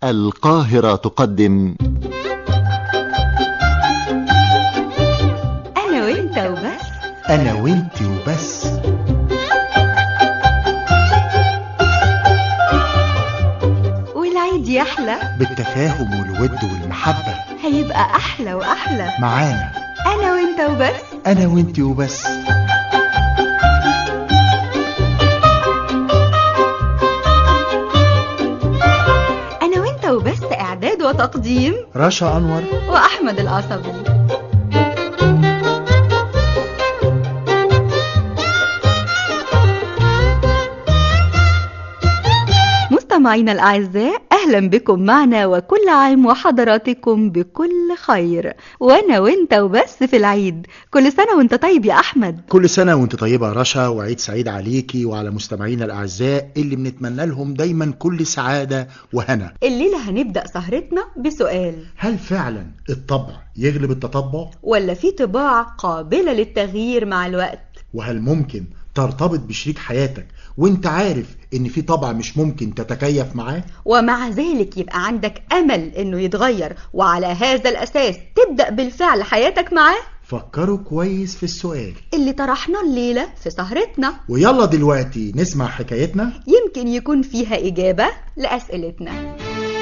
القاهرة تقدم أنا وأنت وبس أنا وإنتي وبس والعيد يحلى بالتفاهم والود والمحبة هيبقى أحلى وأحلى معانا أنا وأنت وبس أنا وإنتي وبس أنا وأنت وبس إعداد وتقديم رشا أنور وأحمد القصبي مستمعينا الأعزاء أهلا بكم معنا وكل عام وحضراتكم بكل خير وأنا وأنت وبس في العيد كل سنة وأنت طيب يا أحمد كل سنة وانت طيبة يا رشا وعيد سعيد عليكي وعلى مستمعينا الأعزاء اللي بنتمنى لهم دايما كل سعادة وهنا الليلة هنبدأ سهرتنا بسؤال هل فعلا الطبع يغلب التطبع ولا في طباع قابلة للتغيير مع الوقت وهل ممكن ترتبط بشريك حياتك وانت عارف ان في طبع مش ممكن تتكيف معاه ومع ذلك يبقى عندك أمل إنه يتغير وعلى هذا الأساس تبدأ بالفعل حياتك معاه فكروا كويس في السؤال اللي طرحناه الليلة في سهرتنا ويلا دلوقتي نسمع حكايتنا يمكن يكون فيها إجابة لأسئلتنا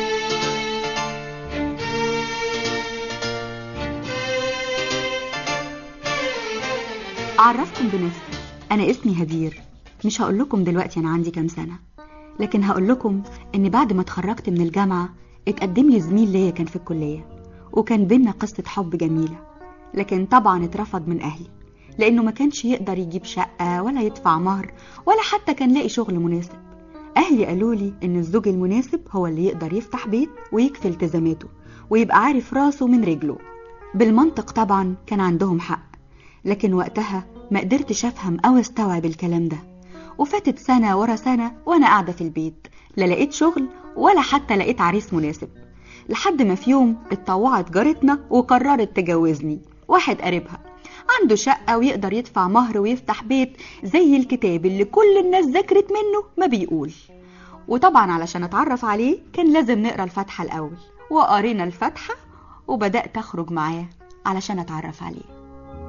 أعرفكم بنفسي أنا اسمي هدير مش هقول لكم دلوقتي أنا عندي كام سنة لكن هقول لكم إن بعد ما اتخرجت من الجامعة اتقدم لي زميل ليا كان في الكلية وكان بينا قصة حب جميلة لكن طبعا اترفض من أهلي لأنه ما كانش يقدر يجيب شقة ولا يدفع مهر ولا حتى كان لاقي شغل مناسب أهلي قالوا لي إن الزوج المناسب هو اللي يقدر يفتح بيت ويكفي التزاماته ويبقى عارف راسه من رجله بالمنطق طبعا كان عندهم حق لكن وقتها ما قدرتش أفهم أو استوعب الكلام ده وفاتت سنة ورا سنة وأنا قاعدة في البيت لا لقيت شغل ولا حتى لقيت عريس مناسب لحد ما في يوم اتطوعت جارتنا وقررت تجوزني واحد قريبها عنده شقة ويقدر يدفع مهر ويفتح بيت زي الكتاب اللي كل الناس ذاكرت منه ما بيقول وطبعا علشان اتعرف عليه كان لازم نقرا الفاتحة الأول وقرينا الفاتحة وبدأت أخرج معاه علشان أتعرف عليه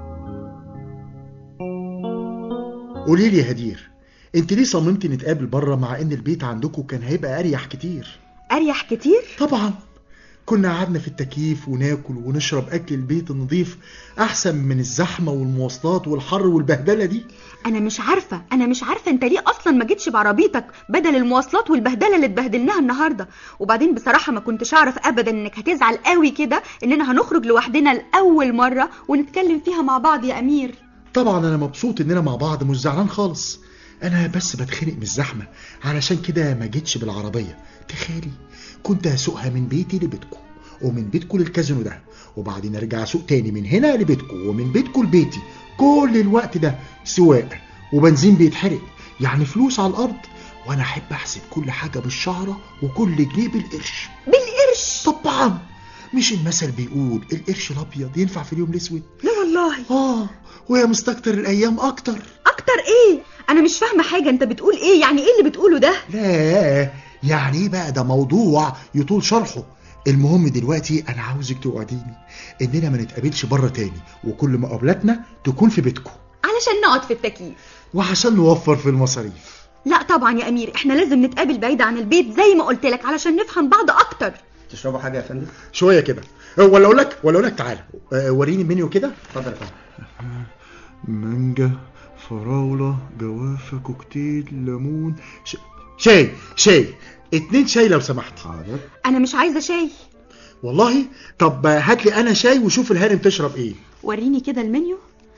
قولي لي يا هدير انت ليه صممتي نتقابل بره مع ان البيت عندكم كان هيبقى اريح كتير أريح كتير طبعا كنا قعدنا في التكييف وناكل ونشرب اكل البيت النظيف احسن من الزحمه والمواصلات والحر والبهدله دي أنا مش عارفة أنا مش عارفة أنت ليه أصلا ما جيتش بعربيتك بدل المواصلات والبهدلة اللي اتبهدلناها النهاردة وبعدين بصراحة ما كنتش أعرف أبدا إنك هتزعل قوي كده إننا هنخرج لوحدنا لأول مرة ونتكلم فيها مع بعض يا أمير طبعا انا مبسوط اننا مع بعض مش زعلان خالص انا بس بتخنق من الزحمه علشان كده ما جيتش بالعربيه تخيلي كنت هسوقها من بيتي لبيتكم ومن بيتكم للكازينو ده وبعدين ارجع اسوق تاني من هنا لبيتكم ومن بيتكم لبيتي كل الوقت ده سواق وبنزين بيتحرق يعني فلوس على الارض وانا احب احسب كل حاجه بالشعره وكل جنيه بالقرش بالقرش طبعا مش المثل بيقول القرش الابيض ينفع في اليوم الاسود لا والله اه ويا مستكتر الايام اكتر أكتر إيه أنا مش فاهمة حاجة أنت بتقول إيه يعني إيه اللي بتقوله ده لا يعني ايه بقى ده موضوع يطول شرحه المهم دلوقتي انا عاوزك توعديني اننا ما نتقابلش بره تاني وكل مقابلاتنا تكون في بيتكم علشان نقعد في التكييف وعشان نوفر في المصاريف لا طبعا يا أمير إحنا لازم نتقابل بعيد عن البيت زي ما قلت لك علشان نفهم بعض أكتر تشربوا حاجه يا فندم شويه كده ولا اقول لك ولا اقول لك تعالى آه، وريني المنيو كده اتفضل يا فندم مانجا فراوله جوافه كوكتيل ليمون ش... شاي شاي اتنين شاي لو سمحت حاضر أنا مش عايزة شاي والله طب هات لي انا شاي وشوف الهانم تشرب ايه وريني كده المنيو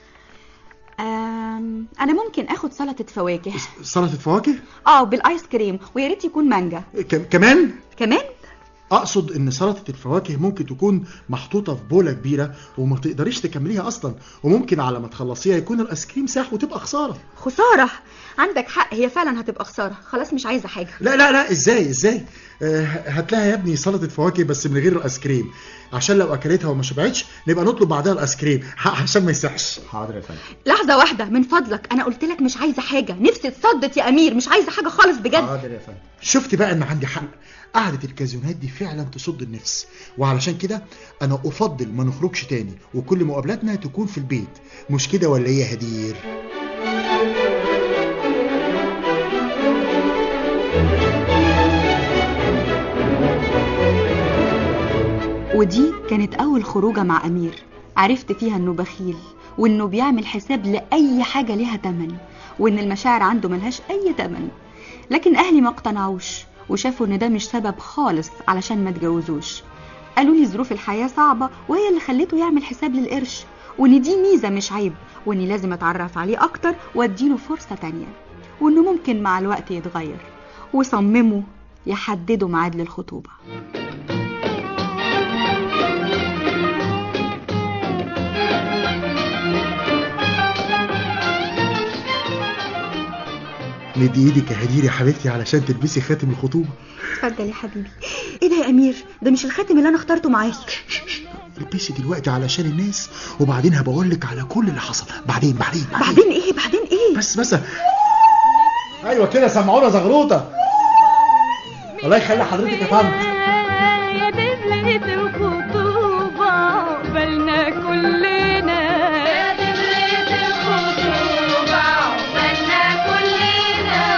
أم... أنا ممكن آخد سلطة فواكه سلطه فواكه اه بالايس كريم ويا ريت يكون مانجا ك- كمان كمان اقصد ان سلطه الفواكه ممكن تكون محطوطه في بوله كبيره وما تقدريش تكمليها اصلا وممكن على ما تخلصيها يكون الايس كريم ساح وتبقى خساره خسارة عندك حق هي فعلا هتبقى خسارة خلاص مش عايزة حاجة لا لا لا ازاي ازاي آه، هات لها يا ابني سلطه فواكه بس من غير الايس كريم عشان لو اكلتها وما شبعتش نبقى نطلب بعدها الايس كريم عشان ما يسحش حاضر يا فندم لحظة واحدة من فضلك أنا قلت لك مش عايزة حاجة نفسي اتصدت يا أمير مش عايزة حاجة خالص بجد حاضر يا فندم شفت بقى ان عندي حق قعدة الكازينوهات دي فعلا تصد النفس وعلشان كده انا افضل ما نخرجش تاني وكل مقابلاتنا تكون في البيت مش كده ولا ايه يا هدير ودي كانت أول خروجة مع أمير عرفت فيها إنه بخيل وإنه بيعمل حساب لأي حاجة ليها تمن وإن المشاعر عنده ملهاش أي تمن لكن أهلي ما اقتنعوش وشافوا إن ده مش سبب خالص علشان ما اتجوزوش قالوا لي ظروف الحياة صعبة وهي اللي خلته يعمل حساب للقرش وإن دي ميزة مش عيب وإني لازم أتعرف عليه أكتر وأديله فرصة تانية وإنه ممكن مع الوقت يتغير وصمموا يحددوا ميعاد للخطوبة مد ايدك يا هدير يا حبيبتي علشان تلبسي خاتم الخطوبة اتفضل يا حبيبي ايه ده يا امير ده مش الخاتم اللي انا اخترته معاك البسي دلوقتي علشان الناس وبعدين هبقول لك على كل اللي حصل بعدين بعدين بعدين ايه بعدين ايه بس بس ايوه كده سمعونا زغروطه الله يخلي حضرتك يا طنط يا دبلة الخطوبة عقبالنا كلنا يا دبلة الخطوبة عقبالنا كلنا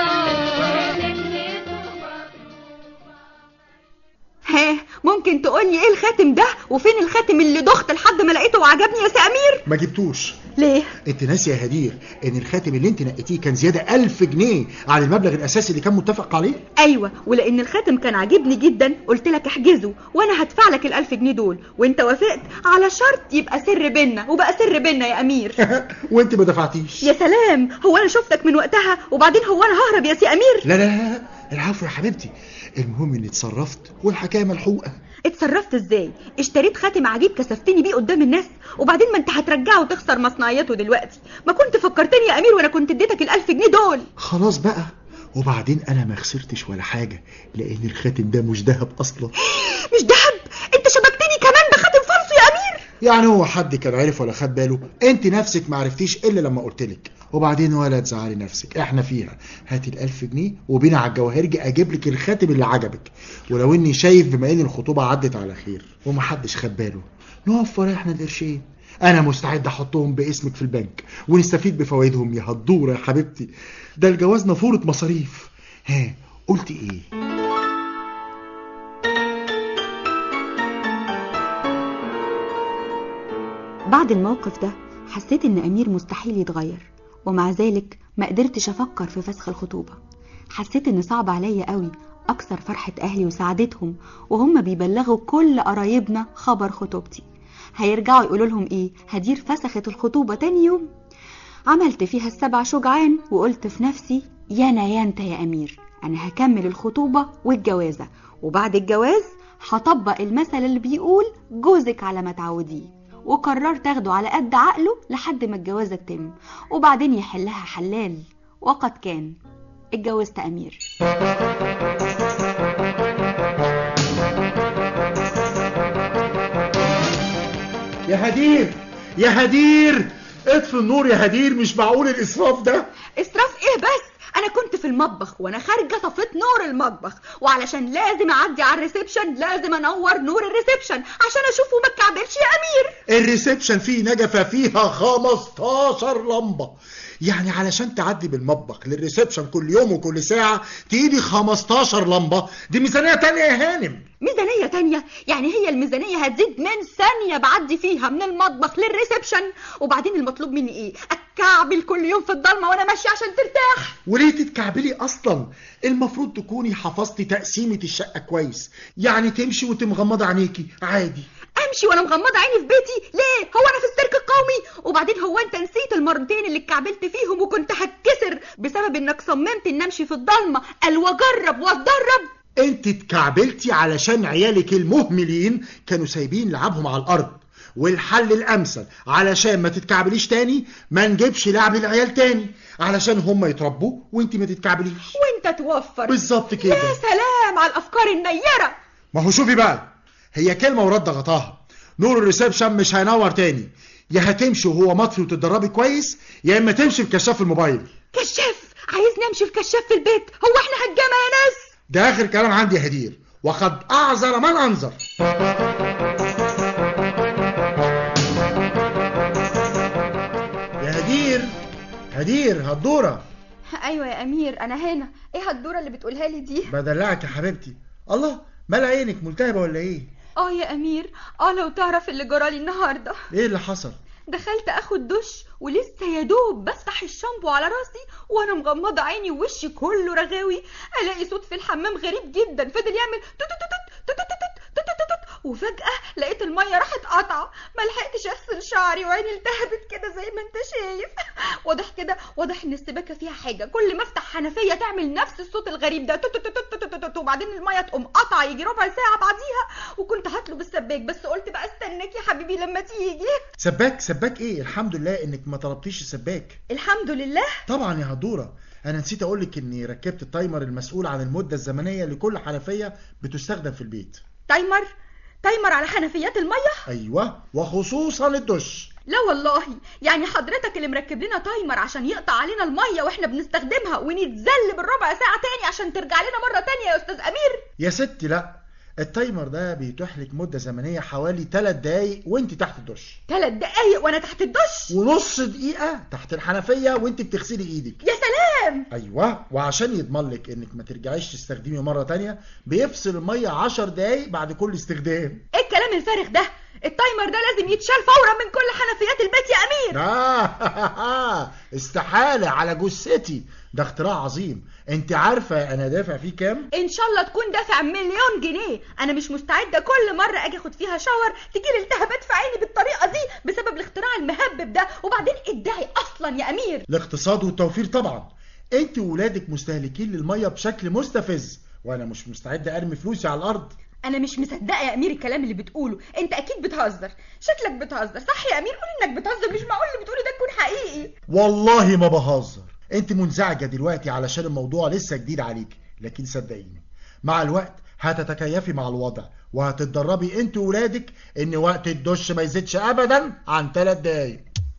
ها ممكن تقولي ايه الخاتم ده وفين الخاتم اللي دخت لحد ما لقيته وعجبني يا سي امير ما جبتوش ليه انت ناسي يا هدير ان الخاتم اللي انت نقيتيه كان زياده ألف جنيه عن المبلغ الاساسي اللي كان متفق عليه ايوه ولان الخاتم كان عاجبني جدا قلت لك احجزه وانا هدفع لك الالف جنيه دول وانت وافقت على شرط يبقى سر بينا وبقى سر بينا يا امير وانت ما دفعتيش يا سلام هو انا شفتك من وقتها وبعدين هو انا ههرب يا سي امير لا لا لا العفو يا حبيبتي المهم اني اتصرفت والحكايه ملحوقه اتصرفت ازاي اشتريت خاتم عجيب كسفتني بيه قدام الناس وبعدين ما انت هترجعه وتخسر مصنعيته دلوقتي ما كنت فكرتني يا امير وانا كنت اديتك الالف جنيه دول خلاص بقى وبعدين انا ما خسرتش ولا حاجه لان الخاتم ده مش ذهب اصلا مش دهب انت شبكتني كمان بخاتم فالصو يا امير يعني هو حد كان عارف ولا خد باله انت نفسك ما عرفتيش الا لما قلت لك وبعدين ولا تزعلي نفسك احنا فيها هاتي الألف جنيه وبينا على الجواهرجي اجيب لك الخاتم اللي عجبك ولو اني شايف بما ان الخطوبه عدت على خير ومحدش خد باله نوفر احنا القرشين انا مستعد احطهم باسمك في البنك ونستفيد بفوائدهم يا هدوره يا حبيبتي ده الجواز نافوره مصاريف ها قلت ايه بعد الموقف ده حسيت ان امير مستحيل يتغير ومع ذلك ما قدرتش افكر في فسخ الخطوبة حسيت ان صعب عليا قوي اكثر فرحة اهلي وسعادتهم وهم بيبلغوا كل قرايبنا خبر خطوبتي هيرجعوا يقولوا لهم ايه هدير فسخت الخطوبة تاني يوم عملت فيها السبع شجعان وقلت في نفسي يانا يا انت يا امير انا هكمل الخطوبة والجوازة وبعد الجواز هطبق المثل اللي بيقول جوزك على ما تعوديه وقررت اخده على قد عقله لحد ما الجوازة تتم وبعدين يحلها حلال وقد كان اتجوزت امير يا هدير يا هدير اطفي النور يا هدير مش معقول الاسراف ده اسراف ايه بس انا كنت في المطبخ وانا خارجه طفيت نور المطبخ وعلشان لازم اعدي على الريسبشن لازم انور نور الريسبشن عشان اشوفه ما اتكعبلش يا امير الريسبشن فيه نجفة فيها 15 لمبة يعني علشان تعدي بالمطبخ للريسبشن كل يوم وكل ساعة تيجي 15 لمبة دي ميزانية تانية يا هانم ميزانية تانية يعني هي الميزانية هتزيد من ثانية بعدي فيها من المطبخ للريسبشن وبعدين المطلوب مني ايه اتكعبل كل يوم في الضلمة وانا ماشية عشان ترتاح وليه تتكعبلي اصلا المفروض تكوني حفظتي تقسيمة الشقة كويس يعني تمشي وتمغمضة عينيكي عادي امشي وانا مغمضه عيني في بيتي ليه هو انا في السيرك القومي وبعدين هو انت نسيت المرتين اللي اتكعبلت فيهم وكنت هتكسر بسبب انك صممت ان امشي في الضلمه قال واجرب واتدرب انت اتكعبلتي علشان عيالك المهملين كانوا سايبين لعبهم على الارض والحل الامثل علشان ما تتكعبليش تاني ما نجيبش لعب العيال تاني علشان هم يتربوا وانت ما تتكعبليش وانت توفر بالظبط كده يا سلام على الافكار النيره ما هو شوفي بقى هي كلمه ورد غطاها نور الريسبشن مش هينور تاني يا هتمشي وهو مطفي وتتدربي كويس يا اما تمشي بكشاف الموبايل كشاف عايزني امشي في كشاف في البيت هو احنا هتجمع يا ناس ده اخر كلام عندي يا هدير وقد اعذر من انذر يا هدير هدير هدوره ايوه يا امير انا هنا ايه الدوره اللي بتقولها لي دي بدلعك يا حبيبتي الله مال عينك ملتهبه ولا ايه اه يا امير اه لو تعرف اللي جرالي النهارده ايه اللي حصل دخلت اخد دش ولسه يا دوب بفتح الشامبو على راسي وانا مغمضه عيني ووشي كله رغاوي الاقي صوت في الحمام غريب جدا فضل يعمل توت توت توت توت توت توت توت توت وفجاه لقيت الميه راحت قطعه ما لحقتش اغسل شعري وعيني التهبت كده زي ما انت شايف واضح كده واضح ان السباكه فيها حاجه كل ما افتح حنفيه تعمل نفس الصوت الغريب ده توت توت توت توت توت توت وبعدين الميه تقوم قطعه يجي ربع ساعه بعديها وكنت هطلب السباك بس قلت بقى استناك يا حبيبي لما تيجي سباك سباك ايه الحمد لله انك ما طلبتيش السباك الحمد لله طبعا يا هدوره انا نسيت اقولك اني ركبت التايمر المسؤول عن المده الزمنيه لكل حنفيه بتستخدم في البيت تايمر تايمر على حنفيات الميه ايوه وخصوصا الدش لا والله يعني حضرتك اللي مركب لنا تايمر عشان يقطع علينا الميه واحنا بنستخدمها ونتذل بالربع ساعه تاني عشان ترجع لنا مره تانية يا استاذ امير يا ستي لا التايمر ده بيتيح لك مده زمنيه حوالي 3 دقايق وانت تحت الدش ثلاث دقايق وانا تحت الدش ونص دقيقه تحت الحنفيه وانت بتغسلي ايدك يا سلام ايوه وعشان يضمن لك انك ما ترجعيش تستخدمي مره تانية بيفصل الميه 10 دقايق بعد كل استخدام ايه الكلام الفارغ ده التايمر ده لازم يتشال فورا من كل حنفيات البيت يا امير آه استحالة على جثتي ده اختراع عظيم انت عارفة انا دافع فيه كام؟ ان شاء الله تكون دافع مليون جنيه انا مش مستعده كل مره اجي اخد فيها شاور تجيلي التهابات في عيني بالطريقه دي بسبب الاختراع المهبب ده وبعدين ادعي اصلا يا امير الاقتصاد والتوفير طبعا انت وولادك مستهلكين للمية بشكل مستفز وانا مش مستعد ارمي فلوسي على الارض انا مش مصدقه يا امير الكلام اللي بتقوله انت اكيد بتهزر شكلك بتهزر صح يا امير قول انك بتهزر مش معقول اللي بتقوله ده يكون حقيقي والله ما بهزر انت منزعجة دلوقتي علشان الموضوع لسه جديد عليك لكن صدقيني مع الوقت هتتكيفي مع الوضع وهتتدربي انت وولادك ان وقت الدش ما يزيدش ابدا عن 3 دقايق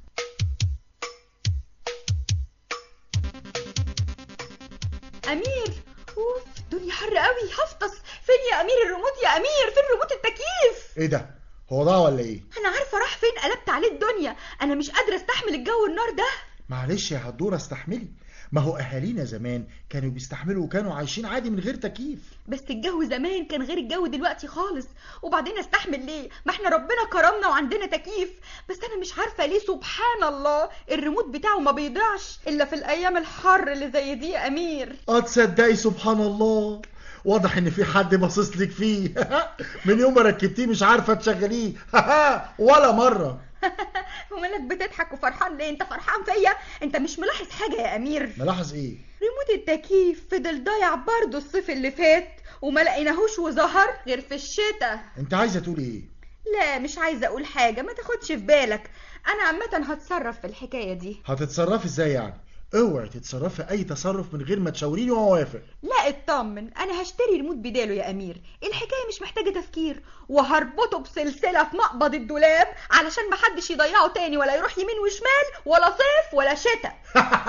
امير اوف الدنيا حر قوي هفطس فين يا امير الريموت يا امير فين ريموت التكييف ايه ده هو ضاع ولا ايه انا عارفه راح فين قلبت عليه الدنيا انا مش قادره استحمل الجو النار ده معلش يا هدورة استحملي ما هو اهالينا زمان كانوا بيستحملوا وكانوا عايشين عادي من غير تكييف بس الجو زمان كان غير الجو دلوقتي خالص وبعدين استحمل ليه ما احنا ربنا كرمنا وعندنا تكييف بس انا مش عارفه ليه سبحان الله الريموت بتاعه ما بيضيعش الا في الايام الحر اللي زي دي يا امير اه تصدقي سبحان الله واضح ان في حد باصص لك فيه من يوم ما ركبتيه مش عارفه تشغليه ولا مره ومالك بتضحك وفرحان ليه انت فرحان فيا انت مش ملاحظ حاجه يا امير ملاحظ ايه ريموت التكييف فضل ضايع برضه الصيف اللي فات وما لقيناهوش وظهر غير في الشتاء انت عايزه تقولي ايه لا مش عايزه اقول حاجه ما تاخدش في بالك انا عامه هتصرف في الحكايه دي هتتصرفي ازاي يعني اوعي تتصرفي اي تصرف من غير ما تشاوريني واوافق لا اطمن انا هشتري ريموت بداله يا امير الحكايه مش محتاجه تفكير وهربطه بسلسله في مقبض الدولاب علشان محدش يضيعه تاني ولا يروح يمين وشمال ولا صيف ولا شتاء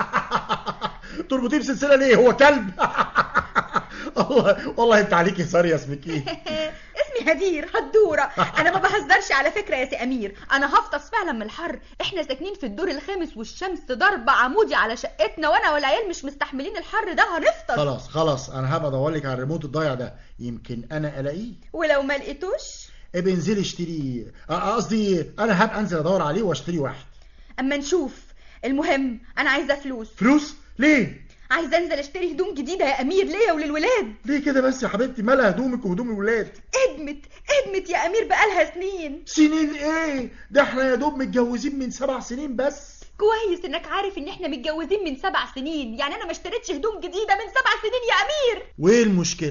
تربطيه بسلسله ليه هو كلب والله والله انت عليكي هزار يا اسمك اسمي هدير هدوره انا ما بهزرش على فكره يا سي امير انا هفطس فعلا من الحر احنا ساكنين في الدور الخامس والشمس ضربه عمودي على شقتنا وانا والعيال مش مستحملين الحر ده هنفطس خلاص خلاص انا هبقى ادور لك على الريموت الضايع ده يمكن انا الاقيه ولو ما لقيتوش ابقي انزلي اشتري آه، قصدي انا هبقى انزل ادور عليه واشتري واحد اما نشوف المهم انا عايزه فلوس فلوس ليه عايزه انزل اشتري هدوم جديده يا امير ليا وللولاد ليه كده بس يا حبيبتي مالها هدومك وهدوم الولاد ادمت ادمت يا امير بقالها سنين سنين ايه ده احنا يا دوب متجوزين من سبع سنين بس كويس انك عارف ان احنا متجوزين من سبع سنين يعني انا ما اشتريتش هدوم جديده من سبع سنين يا امير وايه المشكله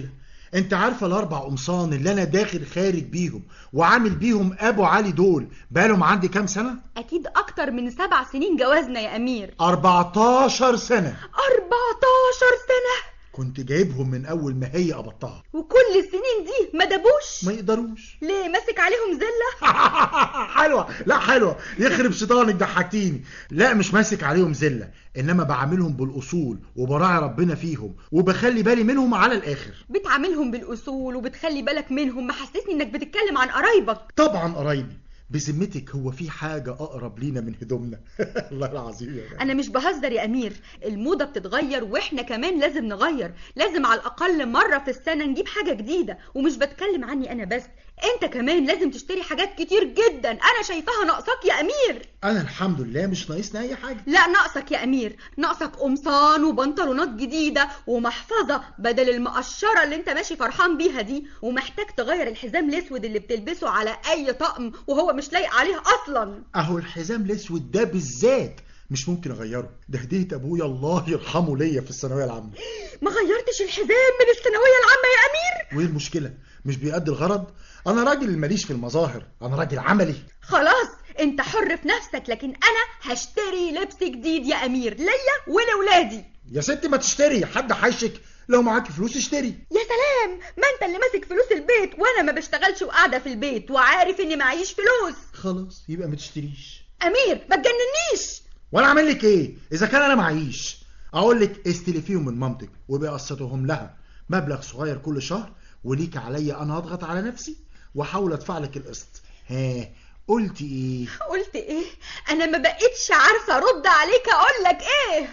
انت عارفه الاربع قمصان اللي انا داخل خارج بيهم وعامل بيهم ابو علي دول بقالهم عندي كام سنه اكيد اكتر من سبع سنين جوازنا يا امير 14 سنه 14 سنة كنت جايبهم من اول ما هي قبضتها وكل السنين دي ما دابوش ما يقدروش ليه ماسك عليهم زلة حلوه لا حلوه يخرب شيطانك ضحكتيني لا مش ماسك عليهم زله انما بعاملهم بالاصول وبراعي ربنا فيهم وبخلي بالي منهم على الاخر بتعاملهم بالاصول وبتخلي بالك منهم محسسني انك بتتكلم عن قرايبك طبعا قرايبي بذمتك هو في حاجه اقرب لينا من هدومنا الله العظيم يا جماعة. انا مش بهزر يا امير الموضه بتتغير واحنا كمان لازم نغير لازم على الاقل مره في السنه نجيب حاجه جديده ومش بتكلم عني انا بس انت كمان لازم تشتري حاجات كتير جدا انا شايفاها ناقصاك يا امير انا الحمد لله مش ناقصني اي حاجه لا ناقصك يا امير ناقصك قمصان وبنطلونات جديده ومحفظه بدل المقشره اللي انت ماشي فرحان بيها دي ومحتاج تغير الحزام الاسود اللي بتلبسه على اي طقم وهو مش لايق عليه اصلا اهو الحزام الاسود ده بالذات مش ممكن اغيره ده هديه ابويا الله يرحمه ليا في الثانويه العامه ما غيرتش الحزام من الثانويه العامه يا امير وايه المشكله مش بيأدي الغرض انا راجل ماليش في المظاهر انا راجل عملي خلاص انت حر في نفسك لكن انا هشتري لبس جديد يا امير ليا ولولادي يا ستي ما تشتري حد حيشك لو معاك فلوس اشتري يا سلام ما انت اللي ماسك فلوس البيت وانا ما بشتغلش وقاعده في البيت وعارف اني معيش فلوس خلاص يبقى ما تشتريش امير ما تجننيش وانا اعمل لك ايه اذا كان انا معيش اقول لك استلفيهم من مامتك وبقى قسطهم لها مبلغ صغير كل شهر وليك عليا انا اضغط على نفسي واحاول ادفع لك القسط ها قلت ايه قلت ايه انا ما بقتش عارفه ارد عليك اقول لك ايه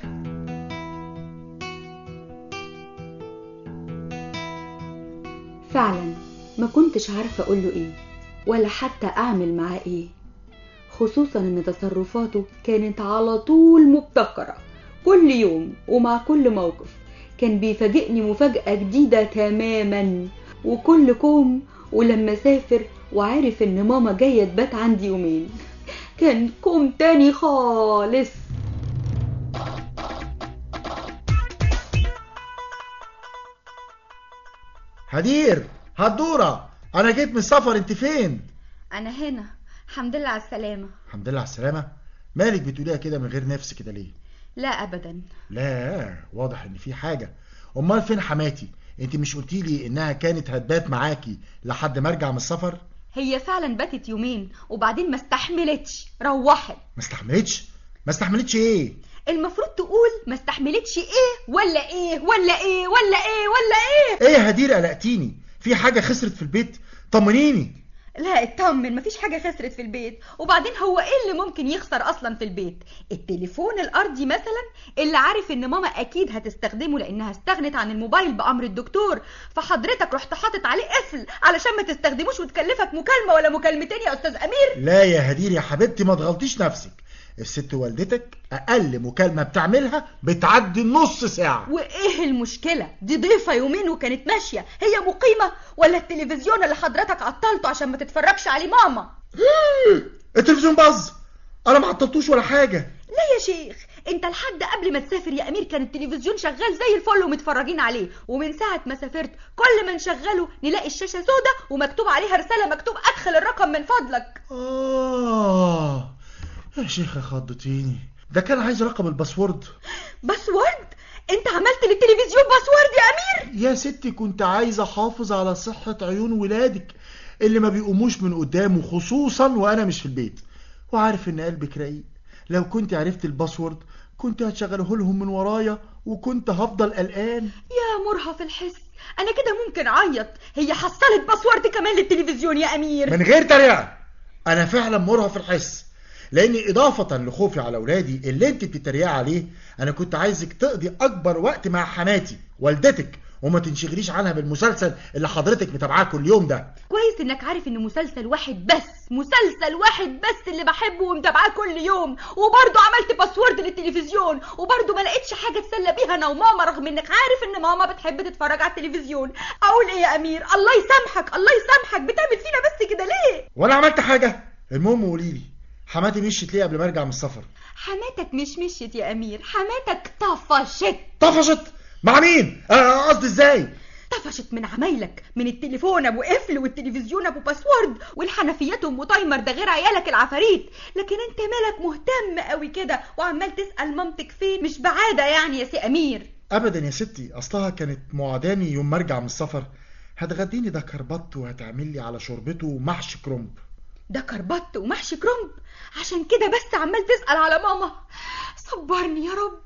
فعلا ما كنتش عارفة أقوله إيه ولا حتى أعمل معاه إيه خصوصا إن تصرفاته كانت على طول مبتكرة كل يوم ومع كل موقف كان بيفاجئني مفاجأة جديدة تماما وكل كوم ولما سافر وعرف إن ماما جاية تبات عندي يومين كان كوم تاني خالص هدير هدورة انا جيت من السفر انت فين انا هنا الحمد لله على السلامه الحمد لله على السلامة مالك بتقوليها كده من غير نفس كده ليه لا ابدا لا واضح ان في حاجة امال فين حماتي انت مش قلتي لي انها كانت هتبات معاكي لحد ما ارجع من السفر هي فعلا باتت يومين وبعدين ما استحملتش روحت ما استحملتش ما استحملتش ايه المفروض تقول ما استحملتش ايه ولا ايه ولا ايه ولا ايه ولا ايه ايه يا هدير قلقتيني في حاجة خسرت في البيت طمنيني لا اطمن مفيش حاجة خسرت في البيت وبعدين هو ايه اللي ممكن يخسر اصلا في البيت التليفون الارضي مثلا اللي عارف ان ماما اكيد هتستخدمه لانها استغنت عن الموبايل بامر الدكتور فحضرتك رحت حاطط عليه قفل علشان ما تستخدموش وتكلفك مكالمة ولا مكالمتين يا استاذ امير لا يا هدير يا حبيبتي ما تغلطيش نفسك الست والدتك اقل مكالمة بتعملها بتعدي نص ساعة وايه المشكلة دي ضيفة يومين وكانت ماشية هي مقيمة ولا التلفزيون اللي حضرتك عطلته عشان ما تتفرجش عليه ماما التلفزيون باظ انا ما عطلتوش ولا حاجة لا يا شيخ انت لحد قبل ما تسافر يا امير كان التلفزيون شغال زي الفل ومتفرجين عليه ومن ساعة ما سافرت كل ما نشغله نلاقي الشاشة سودة ومكتوب عليها رسالة مكتوب ادخل الرقم من فضلك آه يا شيخة خضتيني ده كان عايز رقم الباسورد باسورد انت عملت للتلفزيون باسورد يا امير يا ستي كنت عايز احافظ على صحة عيون ولادك اللي ما بيقوموش من قدامه خصوصا وانا مش في البيت وعارف ان قلبك رقيق لو كنت عرفت الباسورد كنت هتشغله لهم من ورايا وكنت هفضل قلقان يا مرهف الحس انا كده ممكن اعيط هي حصلت باسورد كمان للتلفزيون يا امير من غير تريقة انا فعلا مرهف الحس لان اضافة لخوفي على اولادي اللي انت بتتريقي عليه انا كنت عايزك تقضي اكبر وقت مع حماتي والدتك وما تنشغليش عنها بالمسلسل اللي حضرتك متابعاه كل يوم ده كويس انك عارف ان مسلسل واحد بس مسلسل واحد بس اللي بحبه ومتابعاه كل يوم وبرضه عملت باسورد للتلفزيون وبرضه ما لقيتش حاجه اتسلى بيها انا وماما رغم انك عارف ان ماما بتحب تتفرج على التلفزيون اقول ايه يا امير الله يسامحك الله يسامحك بتعمل فينا بس كده ليه ولا عملت حاجة المهم قوليلي حماتي مشيت ليه قبل ما ارجع من السفر حماتك مش مشيت يا امير حماتك طفشت طفشت مع مين آه، قصدي ازاي طفشت من عمايلك من التليفون ابو قفل والتلفزيون ابو باسورد والحنفيات ام تايمر ده غير عيالك العفاريت لكن انت مالك مهتم قوي كده وعمال تسال مامتك فين مش بعاده يعني يا سي امير ابدا يا ستي اصلها كانت موعداني يوم ما ارجع من السفر هتغديني ده كربط وهتعمل لي على شوربته محشي كرنب ده كربط ومحشي كرنب عشان كده بس عمال تسال على ماما صبرني يا رب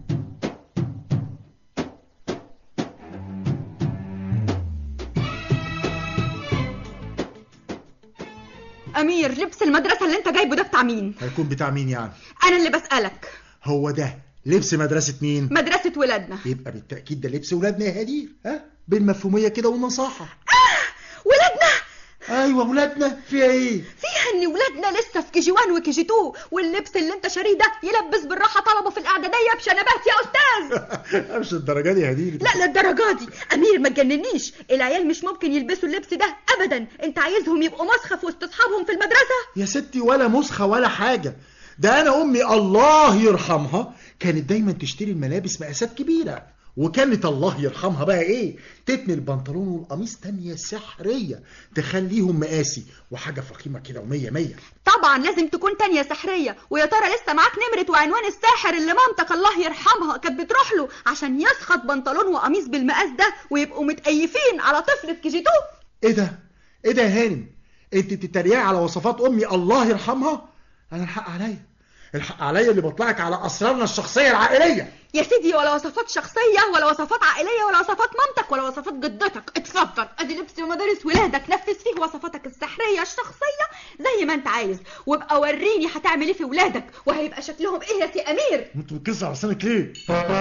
امير لبس المدرسه اللي انت جايبه ده بتاع مين هيكون بتاع مين يعني انا اللي بسالك هو ده لبس مدرسة مين مدرسه ولادنا يبقى بالتأكيد ده لبس ولادنا يا هدير ها بالمفهومية كده والنصاحة ولادنا ايوه ولادنا فيها ايه فيها ان ولادنا لسه في كي جي 1 وكي جي 2 واللبس اللي انت شاريه ده يلبس بالراحه طلبه في الاعداديه بشنبات يا استاذ مش الدرجة دي يا هدير لا للدرجه دي امير ما تجننيش العيال مش ممكن يلبسوا اللبس ده ابدا انت عايزهم يبقوا مسخه في وسط اصحابهم في المدرسه يا ستي ولا مسخة ولا حاجة ده أنا أمي الله يرحمها كانت دايما تشتري الملابس مقاسات كبيرة وكانت الله يرحمها بقى ايه تتني البنطلون والقميص تانية سحرية تخليهم مقاسي وحاجة فخيمة كده ومية مية طبعا لازم تكون تانية سحرية ويا ترى لسه معاك نمرة وعنوان الساحر اللي مامتك الله يرحمها كانت بتروح له عشان يسخط بنطلون وقميص بالمقاس ده ويبقوا متقيفين على طفل في كي جي 2 ايه ده ايه ده يا هانم انت بتتريقي على وصفات امي الله يرحمها انا الحق عليا الحق عليا اللي بطلعك على اسرارنا الشخصية العائلية يا سيدي ولا وصفات شخصية ولا وصفات عائلية ولا وصفات مامتك ولا وصفات جدتك اتفضل ادي لبس مدارس ولادك نفذ فيه وصفاتك السحرية الشخصية زي ما انت عايز وابقى وريني هتعمل ايه في ولادك وهيبقى شكلهم ايه يا سي امير انت بتكسر على لسانك ليه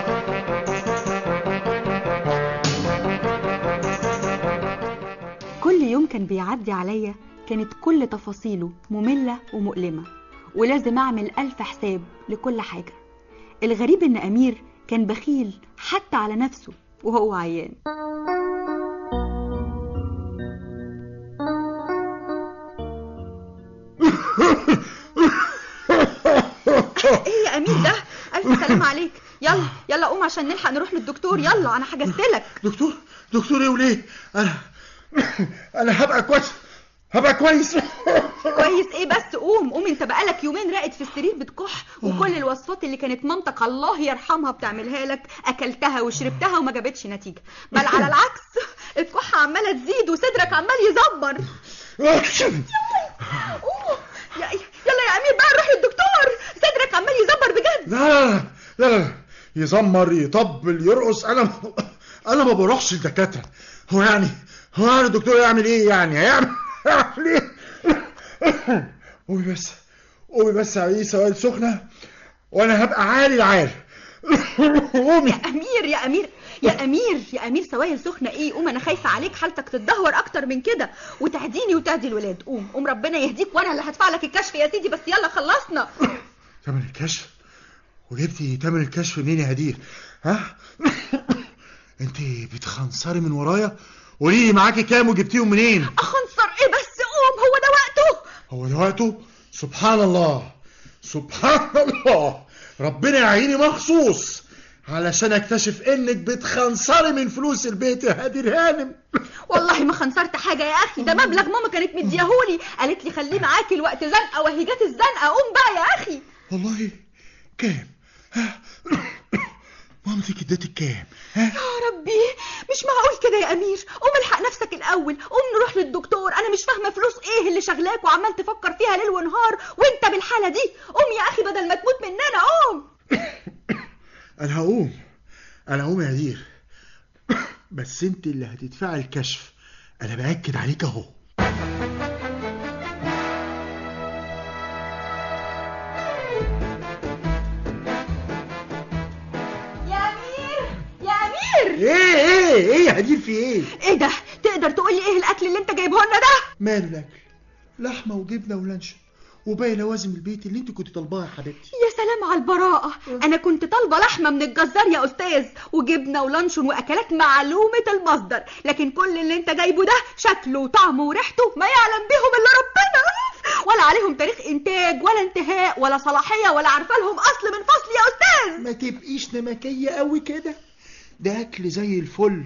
كل يوم كان بيعدي عليا كانت كل تفاصيله مملة ومؤلمة ولازم أعمل ألف حساب لكل حاجة الغريب إن أمير كان بخيل حتى على نفسه وهو عيان ايه يا امير ده الف سلام عليك يلا يلا قوم عشان نلحق نروح للدكتور يلا انا حجزتلك دكتور دكتور ايه وليه انا انا هبقى كويس هبقى كويس كويس ايه بس قوم قوم انت بقالك يومين راقد في السرير بتكح وكل الوصفات اللي كانت مامتك الله يرحمها بتعملها لك اكلتها وشربتها وما جابتش نتيجه بل على العكس الكحه عماله تزيد وصدرك عمال يزبر قوم يا يلا يا امير بقى نروح للدكتور صدرك عمال يزبر بجد لا لا لا لا يزمر يطبل يرقص انا انا ما بروحش الدكاتره هو يعني هو يعني الدكتور يعمل ايه يعني هيعمل يعمل ايه قومي بس قومي بس يا عيسى سوائل سخنه وانا هبقى عالي العال قومي يا امير يا امير يا امير يا امير سوائل سخنه ايه قوم انا خايفه عليك حالتك تتدهور اكتر من كده وتهديني وتهدي الولاد قوم قوم ربنا يهديك وانا اللي هدفع لك الكشف يا سيدي بس يلا خلصنا تمن الكشف وجبتي تمن الكشف منين يا هدير ها انت بتخنصري من ورايا قولي لي معاكي كام وجبتيهم منين اخنصر ايه بس قوم هو ده وقته هو ده وقته سبحان الله سبحان الله ربنا يعيني مخصوص علشان اكتشف انك بتخنصري من فلوس البيت يا هادر هانم والله ما خنصرت حاجه يا اخي ده مبلغ ماما كانت مديهولي قالت لي خليه معاكي الوقت زنقه وهي جت الزنقه قوم بقى يا اخي والله كام ها؟ مامتك ادتك كام ها يا ربي مش معقول كده يا امير قوم الحق نفسك الاول قوم نروح للدكتور انا مش فاهمه فلوس ايه اللي شغلاك وعمال تفكر فيها ليل ونهار وانت بالحاله دي قوم يا اخي بدل ما تموت مننا قوم انا هقوم انا هقوم يا هدير بس انت اللي هتدفعي الكشف انا باكد عليك اهو يا امير يا امير ايه ايه ايه يا هدير في ايه ايه ده تقدر تقول لي ايه الاكل اللي انت جايبه لنا ده ماله الاكل لحمه وجبنه ولانشون وباقي لوازم البيت اللي انت كنت طالباها يا حبيبتي يا سلام على البراءة أنا كنت طالبة لحمة من الجزار يا أستاذ وجبنة ولانشون وأكلات معلومة المصدر لكن كل اللي أنت جايبه ده شكله وطعمه وريحته ما يعلم بيهم إلا ربنا ولا عليهم تاريخ إنتاج ولا انتهاء ولا صلاحية ولا عارفة لهم أصل من فصل يا أستاذ ما تبقيش نمكيه قوي كده ده اكل زي الفل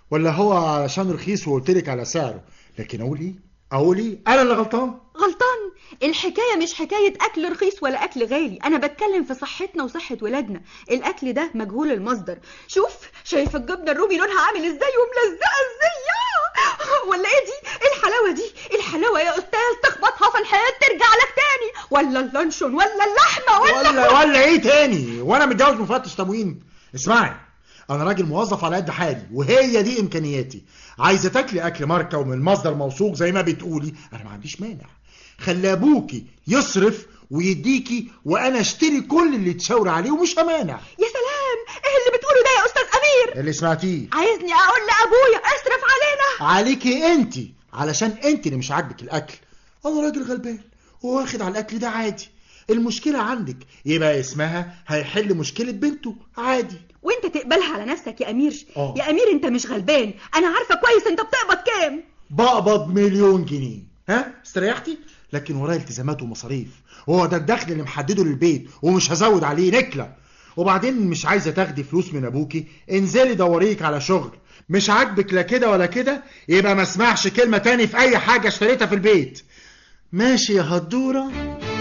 ولا هو علشان رخيص وقلت لك على سعره لكن اقول ايه اقول ايه انا اللي غلطان غلطان الحكاية مش حكاية أكل رخيص ولا أكل غالي أنا بتكلم في صحتنا وصحة ولادنا الأكل ده مجهول المصدر شوف شايف الجبنة الرومي لونها عامل إزاي وملزقة إزاي يا ولا إيه دي إيه الحلاوة دي إيه الحلاوة يا أستاذ تخبطها في الحياة ترجع لك تاني ولا اللانشون ولا اللحمة ولا ولا ولا ايه تاني وانا متجوز مفتش تموين اسمعي انا راجل موظف على قد حالي وهي دي امكانياتي عايزه تاكلي اكل ماركه ومن مصدر موثوق زي ما بتقولي انا ما عنديش مانع خلي ابوكي يصرف ويديكي وانا اشتري كل اللي تشاور عليه ومش همانع يا سلام إيه اللي بتقوله ده يا أستاذ أمير اللي سمعتيه عايزني أقول لأبويا اصرف علينا عليكي انت علشان انت اللي مش عاجبك الاكل انا راجل غلبان وواخد على الاكل ده عادي المشكله عندك يبقى اسمها هيحل مشكله بنته عادي وانت تقبلها على نفسك يا امير آه. يا امير انت مش غلبان انا عارفه كويس انت بتقبض كام بقبض مليون جنيه ها استريحتي لكن ورايا التزامات ومصاريف هو ده الدخل اللي محدده للبيت ومش هزود عليه نكله وبعدين مش عايزه تاخدي فلوس من ابوكي انزلي دوريك على شغل مش عاجبك لا كده ولا كده يبقى ما اسمعش كلمه تاني في اي حاجه اشتريتها في البيت ماشي يا هدوره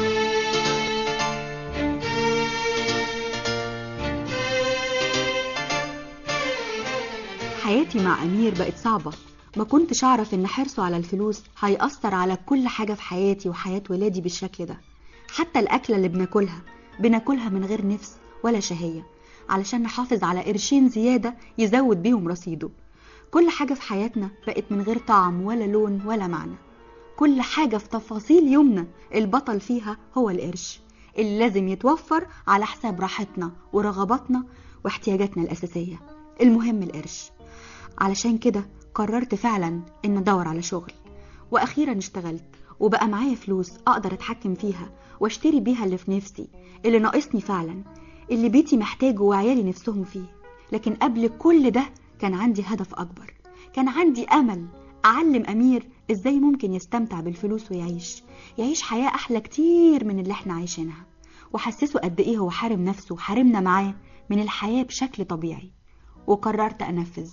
حياتي مع امير بقت صعبه ما كنتش اعرف ان حرصه على الفلوس هيأثر على كل حاجه في حياتي وحياه ولادي بالشكل ده حتى الاكله اللي بناكلها بناكلها من غير نفس ولا شهيه علشان نحافظ على قرشين زياده يزود بيهم رصيده كل حاجه في حياتنا بقت من غير طعم ولا لون ولا معنى كل حاجه في تفاصيل يومنا البطل فيها هو القرش اللي لازم يتوفر على حساب راحتنا ورغباتنا واحتياجاتنا الأساسية المهم القرش علشان كده قررت فعلا ان ادور على شغل واخيرا اشتغلت وبقى معايا فلوس اقدر اتحكم فيها واشتري بيها اللي في نفسي اللي ناقصني فعلا اللي بيتي محتاجه وعيالي نفسهم فيه لكن قبل كل ده كان عندي هدف اكبر كان عندي امل اعلم امير ازاي ممكن يستمتع بالفلوس ويعيش يعيش حياة احلى كتير من اللي احنا عايشينها وحسسه قد ايه هو حارم نفسه وحارمنا معاه من الحياة بشكل طبيعي وقررت انفذ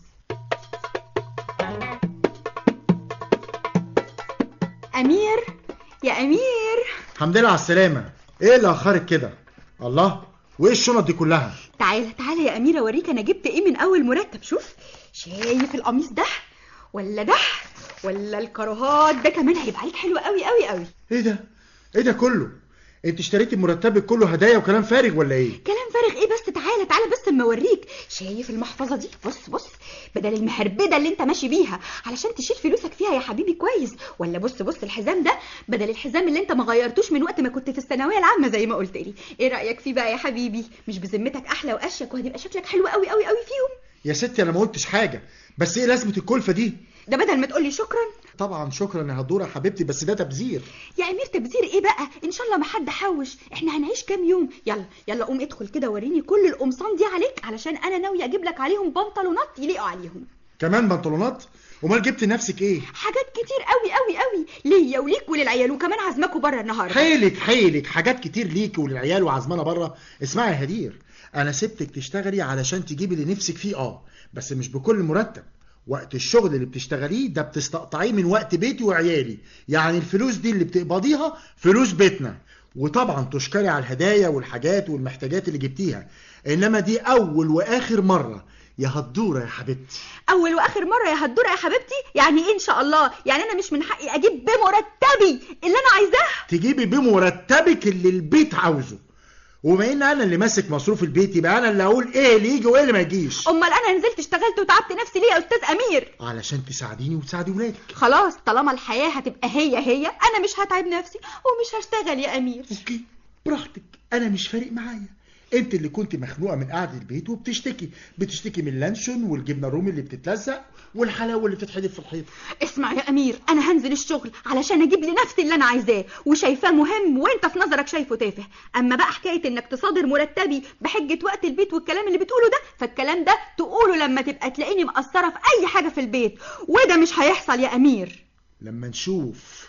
امير يا امير الحمد لله على السلامه ايه اللي اخرك كده الله وايه الشنط دي كلها تعالى تعالى يا امير اوريك انا جبت ايه من اول مرتب شوف شايف القميص ده ولا ده ولا الكراهات ده كمان هيبقى عليك حلو قوي قوي قوي ايه ده ايه ده كله انت اشتريتي مرتبك كله هدايا وكلام فارغ ولا ايه كلام فارغ ايه بس تعالى تعالى بس اما اوريك شايف المحفظه دي بص بص بدل المهربده اللي انت ماشي بيها علشان تشيل فلوسك فيها يا حبيبي كويس ولا بص بص الحزام ده بدل الحزام اللي انت ما غيرتوش من وقت ما كنت في الثانويه العامه زي ما قلت لي ايه رايك فيه بقى يا حبيبي مش بذمتك احلى واشيك وهتبقى شكلك حلو قوي قوي قوي فيهم يا ستي انا ما قلتش حاجه بس ايه لازمه الكلفه دي ده بدل ما تقولي شكرا طبعا شكرا يا هدوره حبيبتي بس ده تبذير يا امير تبذير ايه بقى ان شاء الله ما حد حوش احنا هنعيش كام يوم يلا يلا قوم ادخل كده وريني كل القمصان دي عليك علشان انا ناويه اجيب لك عليهم بنطلونات يليقوا عليهم كمان بنطلونات امال جبت لنفسك ايه حاجات كتير قوي قوي قوي ليا وليك وللعيال وكمان عازماكوا بره النهارده حيلك حيلك حاجات كتير ليكي وللعيال وعزمانه بره اسمعي يا هدير انا سبتك تشتغلي علشان تجيبي اللي نفسك فيه اه بس مش بكل مرتب وقت الشغل اللي بتشتغليه ده بتستقطعيه من وقت بيتي وعيالي يعني الفلوس دي اللي بتقبضيها فلوس بيتنا وطبعا تشكري على الهدايا والحاجات والمحتاجات اللي جبتيها انما دي اول واخر مره يا هدوره يا حبيبتي اول واخر مره يا هدوره يا حبيبتي يعني ايه ان شاء الله يعني انا مش من حقي اجيب بمرتبي اللي انا عايزاه تجيبي بمرتبك اللي البيت عاوزه وبما ان انا اللي ماسك مصروف البيت يبقى انا اللي اقول ايه اللي يجي وايه اللي ما يجيش امال انا نزلت اشتغلت وتعبت نفسي ليه يا استاذ امير علشان تساعديني وتساعدي ولادك خلاص طالما الحياه هتبقى هي هي انا مش هتعب نفسي ومش هشتغل يا امير اوكي براحتك انا مش فارق معايا انت اللي كنت مخنوقه من قعده البيت وبتشتكي بتشتكي من اللانشون والجبنه الرومي اللي بتتلزق والحلاوه اللي بتتحدف في الحيط اسمع يا امير انا هنزل الشغل علشان اجيب لنفسي اللي انا عايزاه وشايفاه مهم وانت في نظرك شايفه تافه اما بقى حكايه انك تصادر مرتبي بحجه وقت البيت والكلام اللي بتقوله ده فالكلام ده تقوله لما تبقى تلاقيني مقصره في اي حاجه في البيت وده مش هيحصل يا امير لما نشوف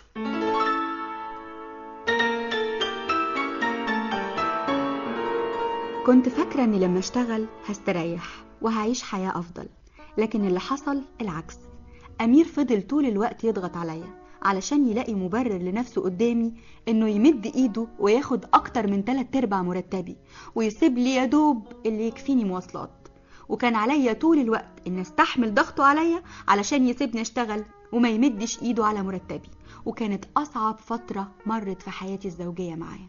كنت فاكرة إني لما أشتغل هستريح وهعيش حياة أفضل لكن اللي حصل العكس أمير فضل طول الوقت يضغط عليا علشان يلاقي مبرر لنفسه قدامي انه يمد ايده وياخد اكتر من تلات ارباع مرتبي ويسيب لي يا دوب اللي يكفيني مواصلات وكان عليا طول الوقت ان استحمل ضغطه عليا علشان يسيبني اشتغل وما يمدش ايده على مرتبي وكانت اصعب فترة مرت في حياتي الزوجية معاه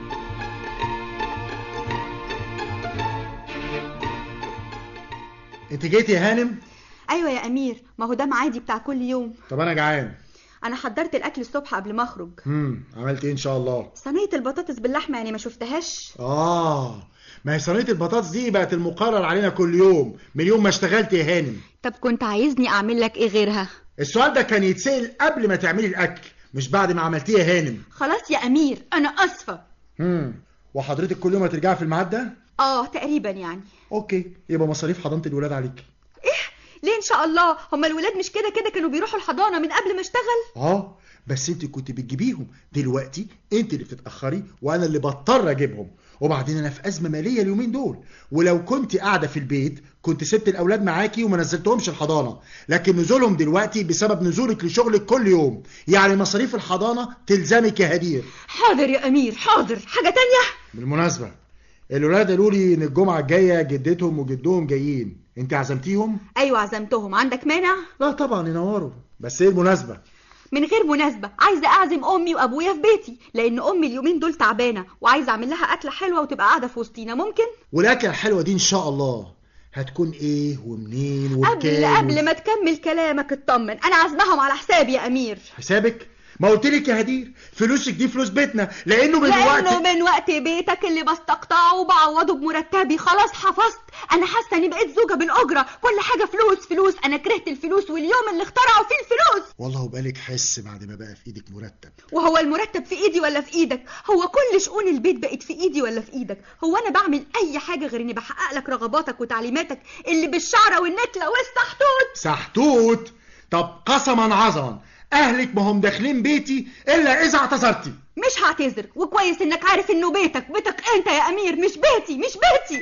انت جيتي يا هانم ايوه يا امير ما هو ده معادي بتاع كل يوم طب انا جعان انا حضرت الاكل الصبح قبل ما اخرج امم عملت ايه ان شاء الله صينيه البطاطس باللحمه يعني ما شفتهاش اه ما هي صينيه البطاطس دي بقت المقرر علينا كل يوم من يوم ما اشتغلت يا هانم طب كنت عايزني اعمل لك ايه غيرها السؤال ده كان يتسأل قبل ما تعملي الاكل مش بعد ما عملتيه يا هانم خلاص يا امير انا اسفه امم وحضرتك كل يوم هترجعي في الميعاد ده اه تقريبا يعني اوكي يبقى مصاريف حضانه الولاد عليك ليه ان شاء الله هما الولاد مش كده كده كانوا بيروحوا الحضانه من قبل ما اشتغل اه بس انت كنت بتجيبيهم دلوقتي انت اللي بتتاخري وانا اللي بضطر اجيبهم وبعدين انا في ازمه ماليه اليومين دول ولو كنت قاعده في البيت كنت سبت الاولاد معاكي وما نزلتهمش الحضانه لكن نزولهم دلوقتي بسبب نزولك لشغلك كل يوم يعني مصاريف الحضانه تلزمك يا هدير حاضر يا امير حاضر حاجه تانية بالمناسبه الولاد قالوا لي ان الجمعه الجايه جدتهم وجدهم جايين انت عزمتيهم ايوه عزمتهم عندك مانع لا طبعا ينوروا بس ايه المناسبه من غير مناسبة عايزة أعزم أمي وأبويا في بيتي لأن أمي اليومين دول تعبانة وعايزة أعمل لها أكلة حلوة وتبقى قاعدة في وسطينا ممكن؟ والاكله الحلوه دي ان شاء الله هتكون ايه ومنين وبكام قبل قبل ما تكمل كلامك اطمن أنا عازمهم على حسابي يا أمير حسابك ما قلت لك يا هدير فلوسك دي فلوس بيتنا لانه من لأنه وقت من وقت بيتك اللي بستقطعه وبعوضه بمرتبي خلاص حفظت أنا حاسة إني بقيت زوجة بالأجرة كل حاجة فلوس فلوس أنا كرهت الفلوس واليوم اللي اخترعوا فيه الفلوس والله بالك حس بعد ما بقى في ايدك مرتب وهو المرتب في ايدي ولا في ايدك هو كل شؤون البيت بقت في ايدي ولا في ايدك هو انا بعمل اي حاجه غير اني بحقق لك رغباتك وتعليماتك اللي بالشعره والنكله والسحتوت سحتوت طب قسما عظما اهلك ما هم داخلين بيتي الا اذا اعتذرتي مش هعتذر وكويس انك عارف انه بيتك بيتك انت يا امير مش بيتي مش بيتي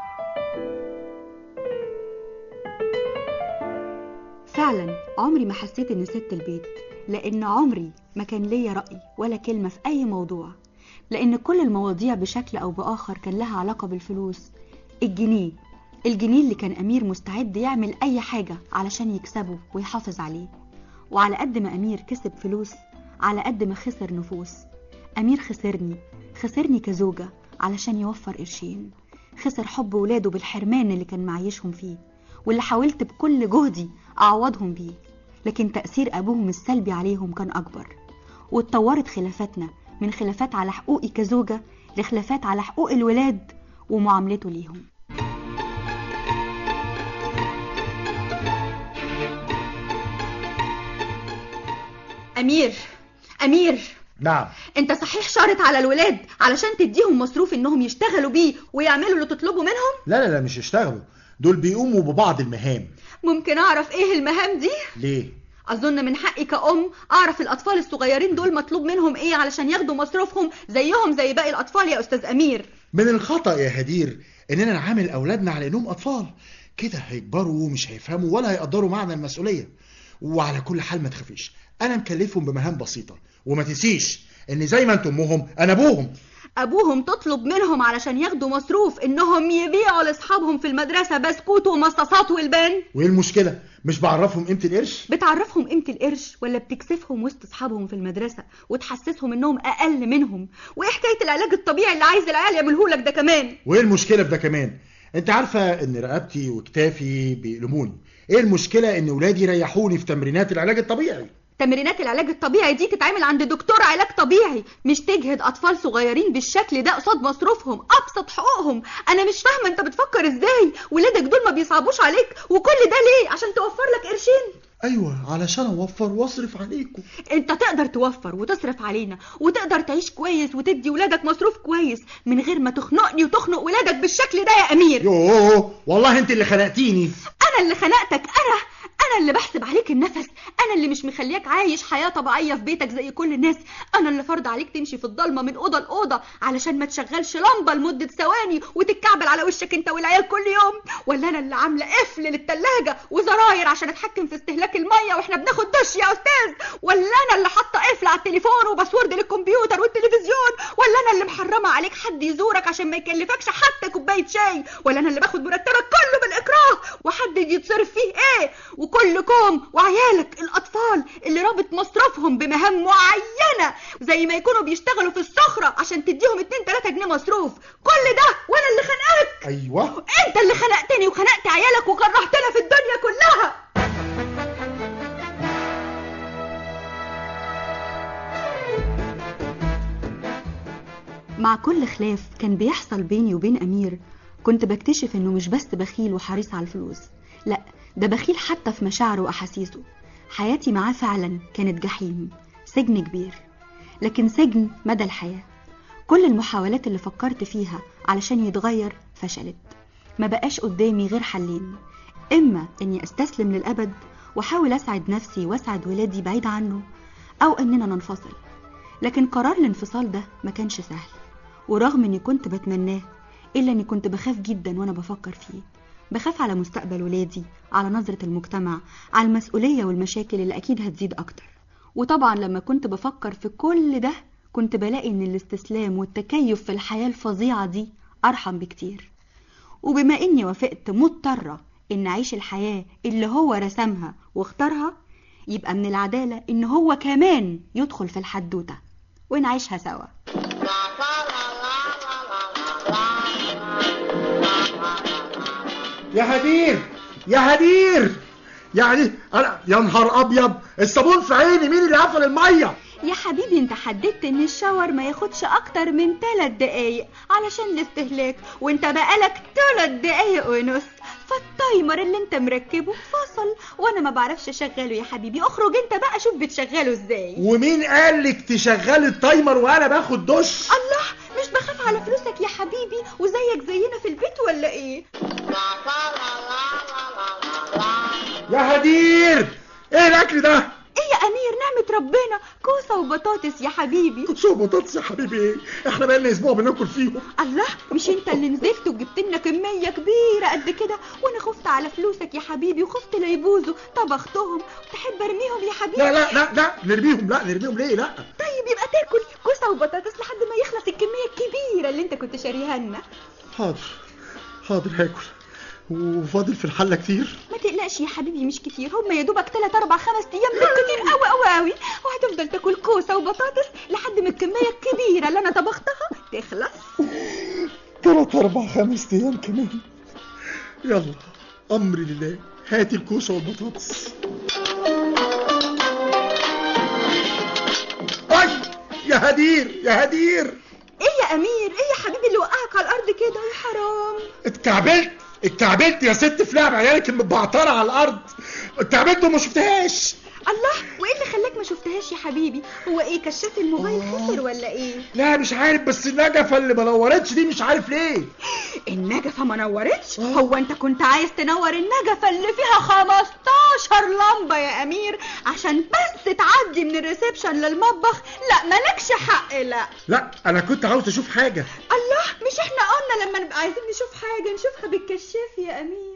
فعلا عمري ما حسيت اني سبت البيت لان عمري ما كان ليا راي ولا كلمه في اي موضوع لان كل المواضيع بشكل او باخر كان لها علاقه بالفلوس الجنيه الجنيه اللي كان امير مستعد يعمل اي حاجه علشان يكسبه ويحافظ عليه وعلى قد ما امير كسب فلوس على قد ما خسر نفوس امير خسرني خسرني كزوجه علشان يوفر قرشين خسر حب ولاده بالحرمان اللي كان معيشهم فيه واللي حاولت بكل جهدي اعوضهم بيه لكن تاثير ابوهم السلبي عليهم كان اكبر واتطورت خلافاتنا من خلافات على حقوقي كزوجه لخلافات على حقوق الولاد ومعاملته ليهم امير امير نعم انت صحيح شارط على الولاد علشان تديهم مصروف انهم يشتغلوا بيه ويعملوا اللي تطلبه منهم لا لا لا مش يشتغلوا دول بيقوموا ببعض المهام ممكن اعرف ايه المهام دي ليه اظن من حقي كأم اعرف الاطفال الصغيرين دول مطلوب منهم ايه علشان ياخدوا مصروفهم زيهم زي باقي الاطفال يا استاذ امير من الخطأ يا هدير اننا نعامل اولادنا على انهم اطفال كده هيكبروا ومش هيفهموا ولا هيقدروا معنى المسؤولية وعلى كل حال ما تخافيش انا مكلفهم بمهام بسيطة وما تنسيش ان زي ما انتم امهم انا ابوهم ابوهم تطلب منهم علشان ياخدوا مصروف انهم يبيعوا لاصحابهم في المدرسه بسكوت ومصاصات والبان وايه المشكلة مش بعرفهم قيمة القرش بتعرفهم قيمه القرش ولا بتكسفهم وسط اصحابهم في المدرسه وتحسسهم انهم اقل منهم وايه حكايه العلاج الطبيعي اللي عايز العيال يعملوه لك ده كمان وايه المشكلة في ده كمان انت عارفة ان رقبتي وكتافي بيألموني ايه المشكلة ان ولادي يريحوني في تمرينات العلاج الطبيعي تمرينات العلاج الطبيعي دي تتعمل عند دكتور علاج طبيعي مش تجهد اطفال صغيرين بالشكل ده قصاد مصروفهم ابسط حقوقهم انا مش فاهمه انت بتفكر ازاي ولادك دول ما بيصعبوش عليك وكل ده ليه عشان توفر لك قرشين ايوه علشان اوفر واصرف عليكم انت تقدر توفر وتصرف علينا وتقدر تعيش كويس وتدي ولادك مصروف كويس من غير ما تخنقني وتخنق ولادك بالشكل ده يا امير يوه والله انت اللي خلقتيني انا اللي خنقتك انا انا اللي بحسب عليك النفس انا اللي مش مخلياك عايش حياه طبيعيه في بيتك زي كل الناس انا اللي فرض عليك تمشي في الضلمه من اوضه لاوضه علشان ما تشغلش لمبه لمده ثواني وتتكعبل على وشك انت والعيال كل يوم ولا انا اللي عامله قفل للتلاجة وزراير عشان اتحكم في استهلاك الميه واحنا بناخد دش يا استاذ ولا انا اللي حاطه قفل على التليفون وباسورد للكمبيوتر والتلفزيون ولا انا اللي محرمه عليك حد يزورك عشان ما يكلفكش حتى كوبايه شاي ولا انا اللي باخد مرتبك كله بالاكراه وحد يتصرف فيه ايه وكلكم وعيالك الاطفال اللي رابط مصرفهم بمهام معينه زي ما يكونوا بيشتغلوا في الصخره عشان تديهم 2 3 جنيه مصروف كل ده وانا اللي خانقك ايوه انت اللي خنقتني وخنقت عيالك وكرهتنا في الدنيا كلها مع كل خلاف كان بيحصل بيني وبين أمير كنت بكتشف إنه مش بس بخيل وحريص على الفلوس لا ده بخيل حتى في مشاعره وأحاسيسه حياتي معاه فعلا كانت جحيم سجن كبير لكن سجن مدى الحياة كل المحاولات اللي فكرت فيها علشان يتغير فشلت ما بقاش قدامي غير حلين إما إني أستسلم للأبد وأحاول أسعد نفسي وأسعد ولادي بعيد عنه أو إننا ننفصل لكن قرار الانفصال ده ما كانش سهل ورغم إني كنت بتمناه إلا إني كنت بخاف جدا وأنا بفكر فيه بخاف على مستقبل ولادي على نظرة المجتمع على المسؤولية والمشاكل اللي أكيد هتزيد أكتر وطبعا لما كنت بفكر في كل ده كنت بلاقي إن الاستسلام والتكيف في الحياة الفظيعة دي أرحم بكتير وبما إني وافقت مضطرة إن أعيش الحياة اللي هو رسمها واختارها يبقى من العدالة إن هو كمان يدخل في الحدوتة ونعيشها سوا يا هدير يا هدير يعني انا يا نهار ابيض الصابون في عيني مين اللي قفل الميه يا حبيبي انت حددت ان الشاور ما ياخدش اكتر من 3 دقايق علشان الاستهلاك وانت بقالك 3 دقايق ونص فالتايمر اللي انت مركبه فصل وانا ما بعرفش اشغله يا حبيبي اخرج انت بقى شوف بتشغله ازاي ومين قال لك تشغلي التايمر وانا باخد دش الله مش بخاف على فلوسك يا حبيبي وزيك زينا في البيت ولا ايه يا هدير ايه الاكل ده ايه يا امير نعمة ربنا كوسة وبطاطس يا حبيبي كوتشو وبطاطس يا حبيبي ايه احنا بقالنا اسبوع بناكل فيهم الله مش انت اللي نزلت وجبت لنا كمية كبيرة قد كده وانا خفت على فلوسك يا حبيبي وخفت لا يبوظوا طبختهم تحب ارميهم يا حبيبي لا لا لا لا نرميهم لا نرميهم ليه لا طيب يبقى تاكل كوسة وبطاطس لحد ما يخلص الكمية الكبيرة اللي انت كنت شاريها لنا حاضر حاضر هاكل وفاضل في الحله كتير ما تقلقش يا حبيبي مش كتير هم يا دوبك 3 4 5 ايام بالكتير قوي قوي قوي وهتفضل تاكل كوسه وبطاطس لحد ما الكميه الكبيره اللي انا طبختها تخلص تلات اربع خمس ايام كمان يلا امر لله هاتي الكوسه والبطاطس اي يا هدير يا هدير ايه يا امير ايه يا حبيبي اللي وقعك على الارض كده يا حرام اتكعبلت اتكعبلت يا ست في لعب عيالك المتبعتره على الارض اتكعبلت وما شفتهاش الله وايه اللي خلاك ما شفتهاش يا حبيبي هو ايه كشاف الموبايل خسر ولا ايه لا مش عارف بس النجفه اللي ما نورتش دي مش عارف ليه النجفه ما نورتش هو انت كنت عايز تنور النجفه اللي فيها 15 لمبه يا امير عشان بس تعدي من الريسبشن للمطبخ لا مالكش حق لا لا انا كنت عاوز اشوف حاجه الله مش احنا قلنا لما نبقى عايزين نشوف حاجه نشوفها بالكشاف يا امير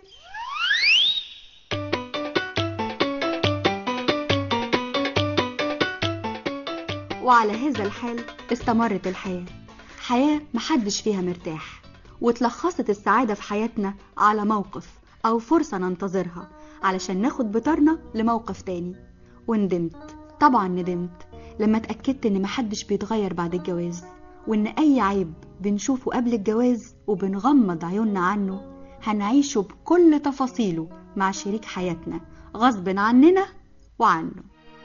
وعلى هذا الحال استمرت الحياة حياة محدش فيها مرتاح وتلخصت السعادة في حياتنا على موقف أو فرصة ننتظرها علشان ناخد بطارنا لموقف تاني وندمت طبعا ندمت لما اتأكدت إن محدش بيتغير بعد الجواز وإن أي عيب بنشوفه قبل الجواز وبنغمض عيوننا عنه هنعيشه بكل تفاصيله مع شريك حياتنا غصب عننا وعنه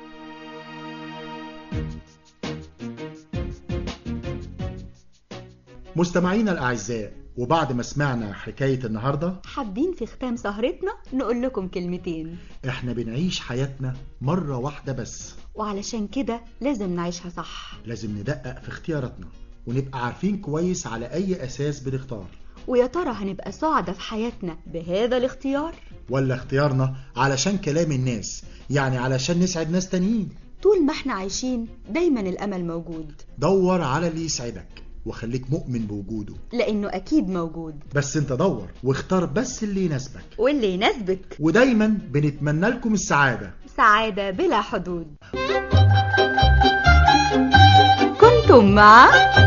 مستمعينا الاعزاء وبعد ما سمعنا حكايه النهارده حابين في ختام سهرتنا نقول لكم كلمتين احنا بنعيش حياتنا مره واحده بس وعلشان كده لازم نعيشها صح لازم ندقق في اختياراتنا ونبقى عارفين كويس على اي اساس بنختار ويا ترى هنبقى سعدة في حياتنا بهذا الاختيار ولا اختيارنا علشان كلام الناس يعني علشان نسعد ناس تانيين طول ما احنا عايشين دايما الأمل موجود دور على اللي يسعدك وخليك مؤمن بوجوده لأنه أكيد موجود بس انت دور واختار بس اللي يناسبك واللي يناسبك ودايما بنتمنى لكم السعادة سعادة بلا حدود كنتم مع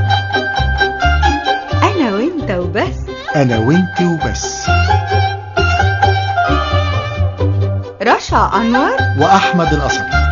أنا وإنت وبس انا وانت وبس رشا أنور واحمد القصبي